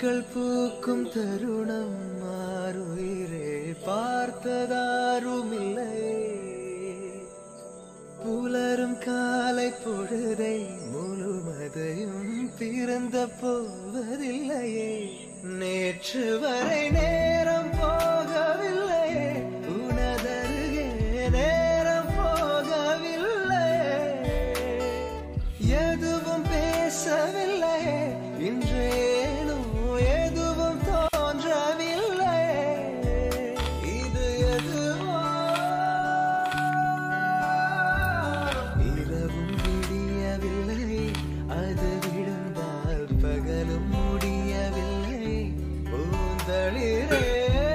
பூக்கள் பூக்கும் தருணம் மாறுயிரே பார்த்ததாருமில்லை புலரும் காலை பொழுதை முழுவதையும் பிறந்த போவதில்லையே நேற்று வரை நேரம் போகவில்லையே உனதருகே நேரம் போகவில்லையே எதுவும் பேசவில்லை இன்றேனோ எதுவும் தோன்றவில்லை இது எதுவோ இரவும் விடியவில்லை அது விழுந்தால் பகலும் முடியவில்லை பூந்தளிரே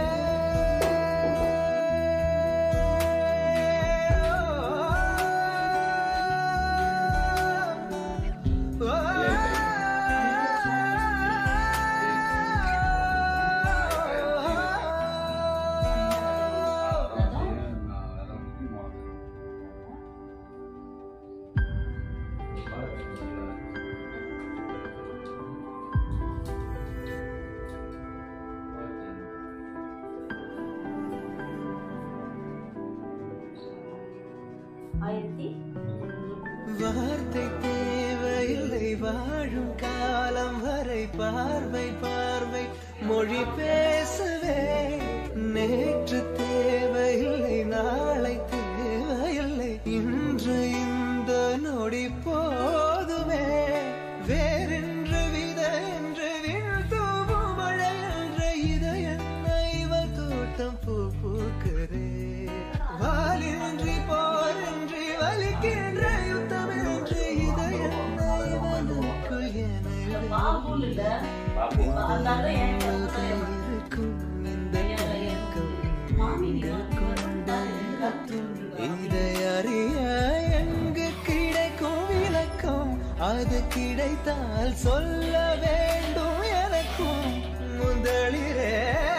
ஆயிரத்தி வார்த்தை தேவையில்லை வாழும் காலம் வரை பார்வை பார்வை மொழி பேசவே நேற்று தேவையில்லை நாளை தேவையில்லை இன்று இந்த நொடி போதுமே வேறென்று வித என்று விழ் தூவும் மழை என்ற இதயன்ன இவள் தோட்டம் பூ பூக்குதே வாலின்றி போரின்றி வலிக்கின்ற யுத்தமின்றி இதயன்ன இவனுக்குள் என பாபுல் இல்ல அதனால என் இருக்கும் இந்த தயக்கம் எங்கு கொண்டெத்தும் இதை அறிய எங்கு கிடைக்கும் விளக்கம் அது கிடைத்தால் சொல்ல வேண்டும் எனக்கும் முதலிரே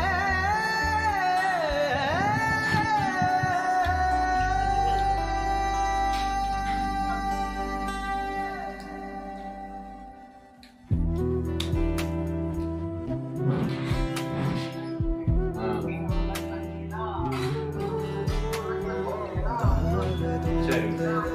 சரி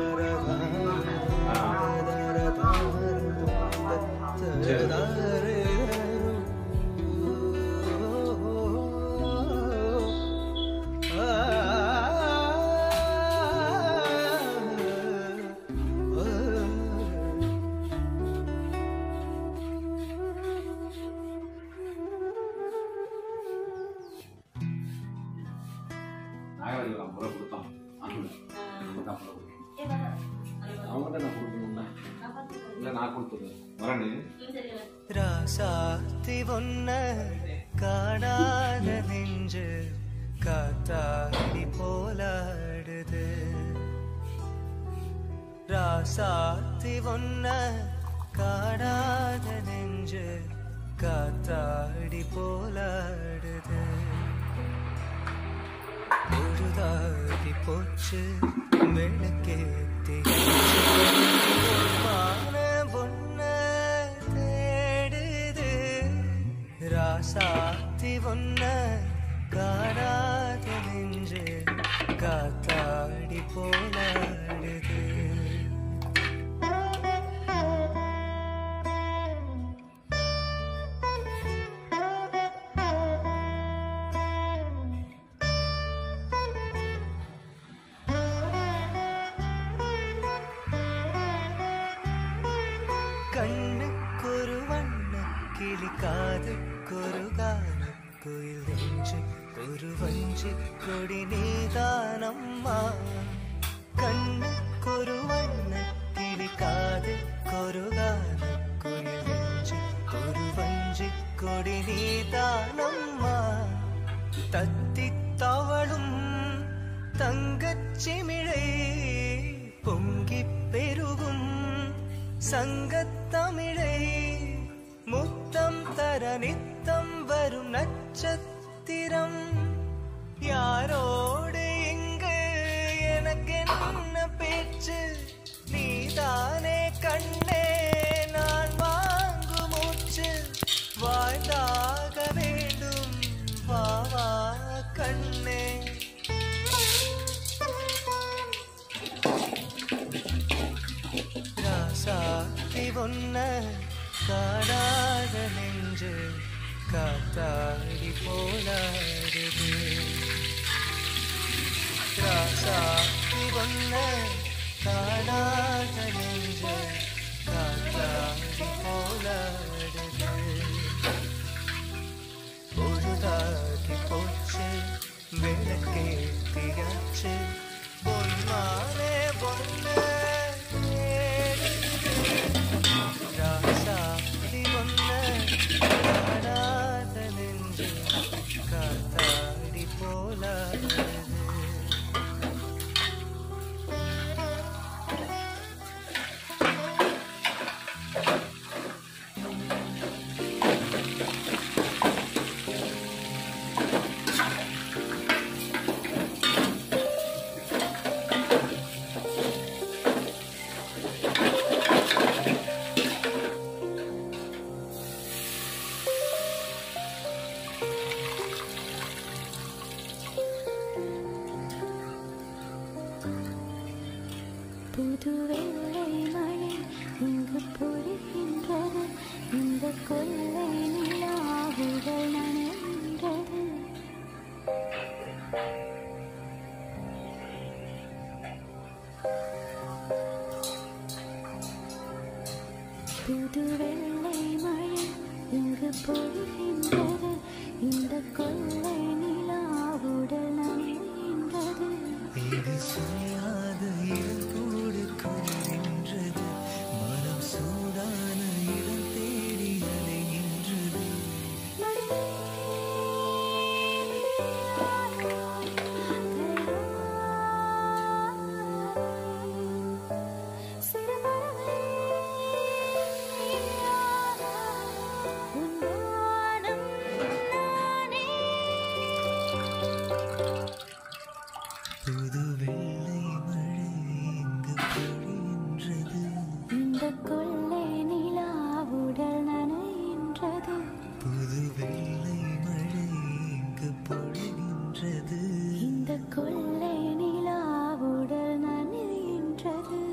நாகராஜ் முறை கொடுத்தான் அவங்கள்ட்ட நான் கொடுக்கணும்ல இல்லை நான் கொடுத்துருவேன் வரேன்னு ராசாத்தி ஒன்ன காணாத நெஞ்சு காத்தாடி போலாடுது ராசாத்தி ஒன்ன காணாத நெஞ்சு காத்தாடி போலாடுது பொழுதாகி போச்சு விளக்கேத்தி மான பொண்ண தேடுது ராசாத்தி ஒன்ன காணாத நெஞ்சு காத்தாடி போலாடுது கண்ணுக்கொரு வண்ண கிளி காதுக்கொரு கான குயில் நெஞ்சு ஒரு வஞ்சி கொடி நீதானம்மா கண்ணுக்கொரு வண்ண கிளி காதுக்கொரு கான குயில் நெஞ்சு ஒரு வஞ்சி கொடி நீதானம்மா தத்தி தவளும் தங்கச் சிமிழை பொங்கிப் பெருகும் சங்கத்தமிழை முத்தம் தர நித்தம் வரும் நட்சத்திரம் யாரோடு இங்கு எனக்கு என்ன பேச்சு நீதானே கண்ணே நான் வாங்கு மூச்சு வாழ்ந்தா ராசாத்தி ஒன்ன காடாத நெஞ்சு காத்தாடி போலாடுது ராசாத்தி ஒன்ன காடாத நெஞ்சு காத்தாடி போலாடுது பொழுதாகி போச்சு விளக்கேத்தியாச்சு பொன்மானே பொண்ணு ராசாதி ஒண்ணு காணாத நெஞ்சு காத்தாடி போலாடுது புது வெள்ளை மழை இங்கு பொழிகின்றது இந்த கொள்ளை நிலாவுகள் நனைகின்றது புது வெள்ளை மழை இங்கு பொழிகின்றது இந்த கொள்ளை நிலாவுடல் நனைகின்றது இது செய்யாத இளங்கூடு கொள்கின்றது மனம் சூடான இடம் தேடி அலைகின்றது புது வெள்ளை மழை இங்கு பொழிகின்றது இந்த கொள்ளை நிலாவுடல் நனைகின்றது புது வெள்ளை மழை இங்கு பொழிகின்றது இந்த கொள்ளை நிலாவுடல் நனைகின்றது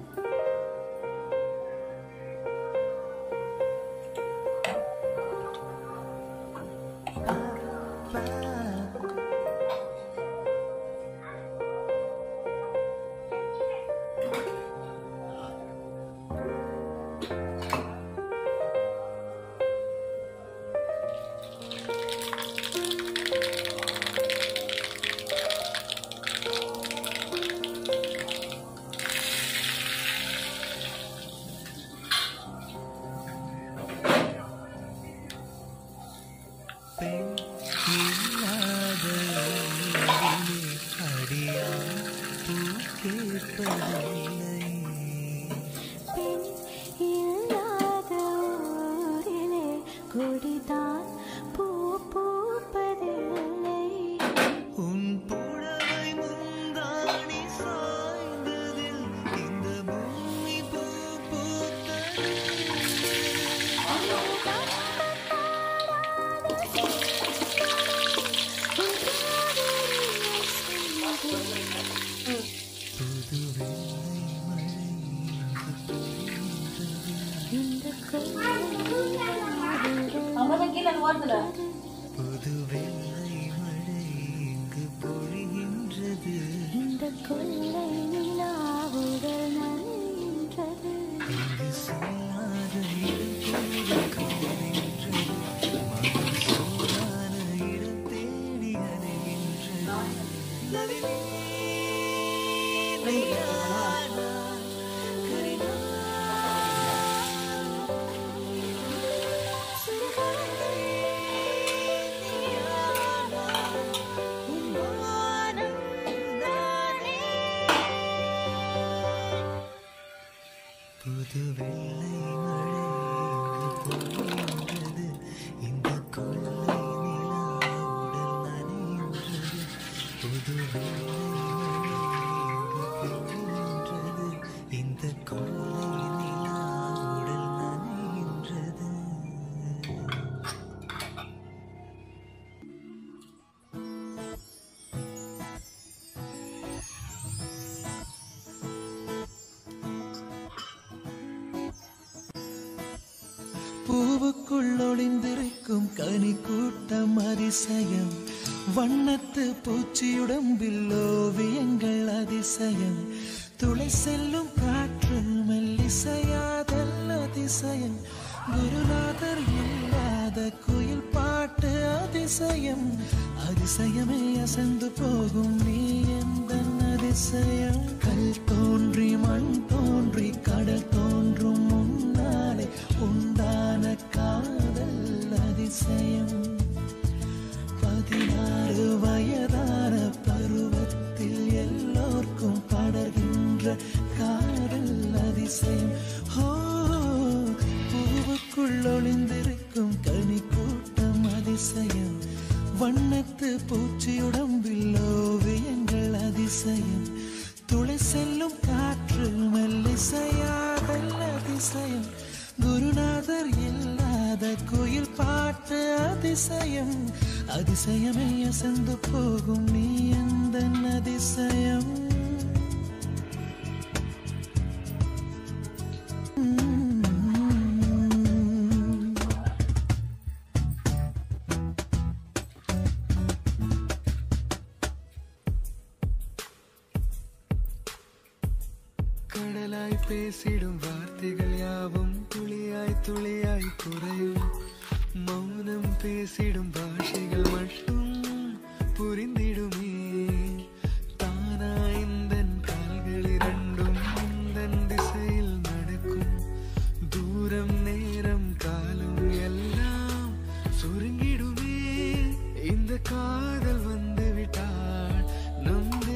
பெண் இல்லாத ஊரிலே அடியான் பூ கேட்பதில்லை பெண் இல்லாத ஊரிலே கொடிதான் பூ பூப்பதில்லை உன் புடவை முந்தாணி சாய்ந்ததில் இந்த பூமி பூ பூத்தது புது வெள்ளை மழை இங்கு பொழிகின்றது இந்த கொள்ளை நிலாவுடல் அம்மா கீழே ஓரத்துல புது வெள்ளை மழை இங்கு பொழிகின்றது இந்த கொள்ளை நிலாவுடல் நனைகின்றது இங்கு சொல்லாத இடம் கூட காண்கின்றது மனம் சூடான இடம் தேடி அலைகின்றது லலிதே, நீயானா, கரினா, சிறுகதை, நீயானா, உன் வானம் நானே கூட்டம் அதிசயம் வண்ணத்து பூச்சியுடம்பில் ஓவியங்கள் அதிசயம் துளை செல்லும் காற்று மெல்லிசையாதல் அதிசயம் குருநாதர் இல்லாத குயில் பாட்டு அதிசயம் அதிசயமே அசந்து போகும் நீ எந்த அதிசயம் கல் தோன்றி மண் தோன்றி கடல் தோன்றும் முன்னாலே உண்டான காதல் அதிசயம் பதினாறு வயதான பருவத்தில் எல்லோர்க்கும் படர்கின்ற காதல் அதிசயம் ஓ பூவுக்குள் ஒளிந்திருக்கும் கனி கூட்டம் அதிசயம் வண்ணத்து பூச்சியுடம்பில் ஓவியங்கள் அதிசயம் துளை செல்லும் காற்று மெல்லிசையாதல் அதிசயம் குருநாதர் இல்லாத கோயில் பாட்டு அதிசயம் அதிசயமே அசந்து போகும் நீ எந்த அதிசயம் உம். கடலாய் பேசிடும் வார்த்தைகள் யாவும் துளியாய் துளியாய் குறையும் மௌனம் பேசிடும் பாஷைகள் மட்டும் புரிந்திடுமே தானா இந்த கால்கள் இரண்டும் இந்த திசையில் நடக்கும் தூரம் நேரம் காலம் எல்லாம் சுருங்கிடுமே இந்த காதல் வந்து விட்டால் நம்